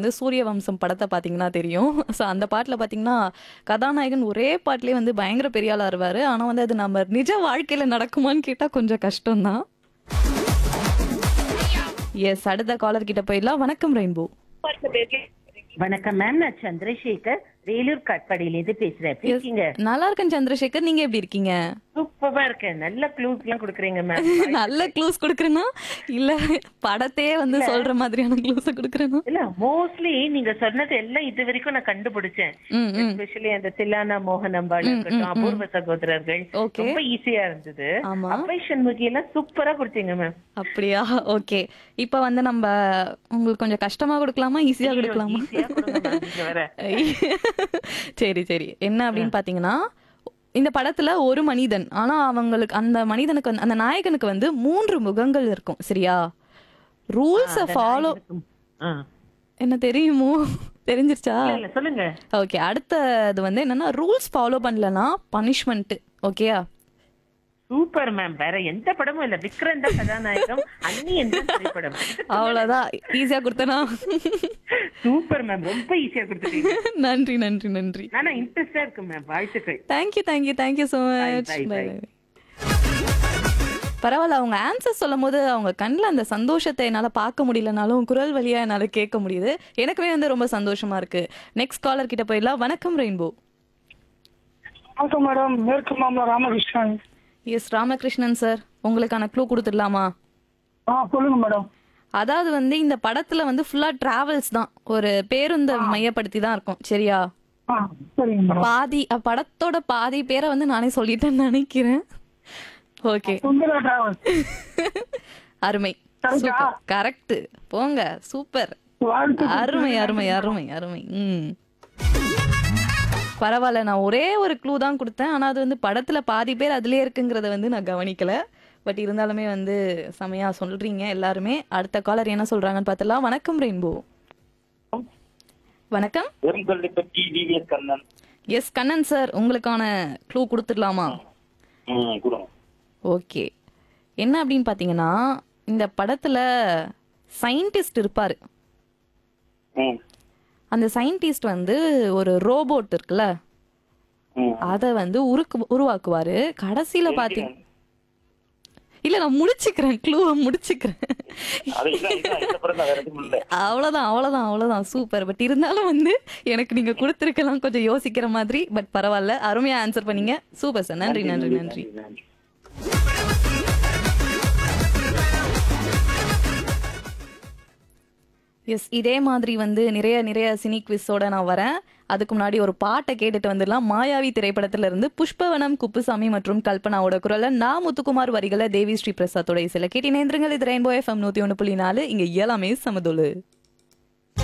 வந்து சூரிய வம்சம் படத்தை பார்த்தீங்கன்னா தெரியும் ஸோ அந்த பாட்டில் பார்த்தீங்கன்னா கதாநாயகன் ஒரே பாட்டிலே வந்து பயங்கர பெரிய ஆளாக இருவார் ஆனால் வந்து அது நம்ம நிஜ வாழ்க்கையில் நடக்குமான்னு கேட்டால் கொஞ்சம் கஷ்டம்தான் எஸ் அடுத்த காலர் கிட்ட போயிடலாம் வணக்கம் ரெயின்போ வணக்கம் மேம் நான் சந்திரசேகர் வேலூர் காட்பாடியிலேருந்து பேசுறேன் எப்படி இருக்கீங்க நல்லா இருக்கேன் சந்திரசேகர் நீங்க எப்படி இருக்கீங்க சூப்பரா இருக்கேன் நல்ல க்ளூஸ் எல்லாம் கொடுக்குறீங்க மேம் நல்ல க்ளூஸ் கொடுக்குறேன்னா இல்ல படத்தையே வந்து சொல்ற மாதிரியான க்ளூஸ் கொடுக்குறேன்னா இல்ல மோஸ்ட்லி நீங்க சொன்னது எல்லாம் இது வரைக்கும் நான் கண்டுபிடிச்சேன் ம் ம் எஸ்பெஷலி அந்த தில்லானா மோகன் அம்பாள் இருக்கட்டும் அபூர்வ சகோதரர்கள் Okay. ரொம்ப ஈஸியா இருந்தது ஆமா. அவை சண்முகி எல்லாம் சூப்பரா கொடுத்தீங்க மேம் அப்படியா ஓகே இப்போ வந்து நம்ம உங்களுக்கு கொஞ்சம் கஷ்டமா கொடுக்கலாமா ஈஸியா கொடுக்கலாமா ஈஸியா கொடுங்க ma'am, நீங்க வேற சரி சரி என்ன அப்படின்னு பாத்தீங்கன்னா இந்த படத்துல ஒரு மனிதன் ஆனா அவங்களுக்கு அந்த மனிதனுக்கு வந்து அந்த நாயகனுக்கு வந்து மூன்று முகங்கள் இருக்கும் சரியா ரூல்ஸை ஃபாலோ ஆ. என்ன தெரியுமோ தெரிஞ்சிருச்சா இல்ல, இல்ல சொல்லுங்க ஓகே அடுத்தது வந்து என்னன்னா ரூல்ஸ் ஃபாலோ பண்ணலனா பனிஷ்மெண்ட் ஓகேயா சூப்பர் மேம் வேற எந்த படமும் இல்ல விக்ரம் தான் கதாநாயகம் அன்னி எந்த திரைப்படம் அவ்வளவுதான் ஈஸியா கொடுத்தனா சூப்பர் மேம் ரொம்ப ஈஸியா கொடுத்துட்டீங்க நன்றி நன்றி நன்றி ஆனா இன்ட்ரெஸ்டா இருக்கு மேம் வாழ்த்துக்கள் thank you thank you thank you so much bye, bye bye. பரவாயில்ல அவங்க ஆன்சர் சொல்லும் போது அவங்க கண்ணில் அந்த சந்தோஷத்தை என்னால் பார்க்க முடியலனாலும் குரல் வழியா என்னால் கேட்க முடியுது எனக்குமே வந்து ரொம்ப சந்தோஷமா இருக்கு நெக்ஸ்ட் காலர் கிட்ட போயிடலாம் வணக்கம் ரெயின்போ வணக்கம் மேடம் மேற்கு மாமலா ராமகிருஷ்ணன் எஸ் ராமகிருஷ்ணன் சார் உங்களுக்கான க்ளூ கொடுத்துடலாமா ஆ சொல்லுங்க மேடம் அதாவது வந்து இந்த படத்துல வந்து ஃபுல்லா டிராவல்ஸ் தான் ஒரு பேருந்தை மையப்படுத்தி தான் இருக்கும் சரியா ஆ சரிங்க மேடம் பாதி அ, படத்தோட பாதி பேரை வந்து நானே சொல்லிட்டேன்னு நினைக்கிறேன் ஓகே சுந்தரா டிராவல்ஸ் அருமை Correct-ஆ? சூப்பர் கரெக்ட் போங்க சூப்பர் வாழ்த்து அருமை அருமை அருமை அருமை ம் பரவாயில்ல நான் ஒரே ஒரு க்ளூ தான் கொடுத்தேன் ஆனா அது வந்து படத்துல பாதி பேர் அதுலயே இருக்குங்கிறத வந்து நான் கவனிக்கல பட் இருந்தாலுமே வந்து செமையா சொல்றீங்க எல்லாருமே அடுத்த காலர் என்ன சொல்றாங்கன்னு பார்த்தலாம் வணக்கம் ரெயின்போ வணக்கம் பெருங்கல்லை பற்றி TVS Kannan S Kannan sir உங்களுக்கான க்ளூ கொடுத்துடலாமா ம் கொடுங்க ஓகே என்ன அப்படின்னு பார்த்தீங்கன்னா இந்த படத்துல சயின்டிஸ்ட் இருப்பாரு ம் அந்த சயின்டிஸ்ட் வந்து ஒரு ரோபோட் இருக்குல்ல ம் அதை வந்து உருக்கு உருவாக்குவாரு கடைசியில பாத்தீங்க இல்ல நான் முடிச்சுக்கிறேன் க்ளூவை முடிச்சுக்கிறேன் அது இதான் இதான் இந்த படம் தான் வேற எதுவும் இல்லை அவ்வளவுதான் அவ்வளவுதான் அவ்வளவுதான் சூப்பர் பட் இருந்தாலும் வந்து எனக்கு நீங்க கொடுத்துருக்கலாம் கொஞ்சம் யோசிக்கிற மாதிரி பட் பரவாயில்ல அருமையா ஆன்சர் பண்ணீங்க சூப்பர் சார் நன்றி நன்றி நன்றி நன்றி எஸ் இதே மாதிரி வந்து நிறைய நிறைய சினி குவிஸோட நான் வரேன் அதுக்கு முன்னாடி ஒரு பாட்டை கேட்டுட்டு வந்துடலாம் மாயாவி திரைப்படத்துல இருந்து புஷ்பவனம் குப்புசாமி மற்றும் கல்பனாவோட குரல்ல நான் முத்துக்குமார் வரிகளை தேவி ஸ்ரீ பிரசாத்தோட இசையில கேட்டு நேந்திரங்கள் இது ரெயின்போ எஃப்எம் நூத்தி ஒன்று புள்ளி நாலு இங்க எல்லாமே சமதொழு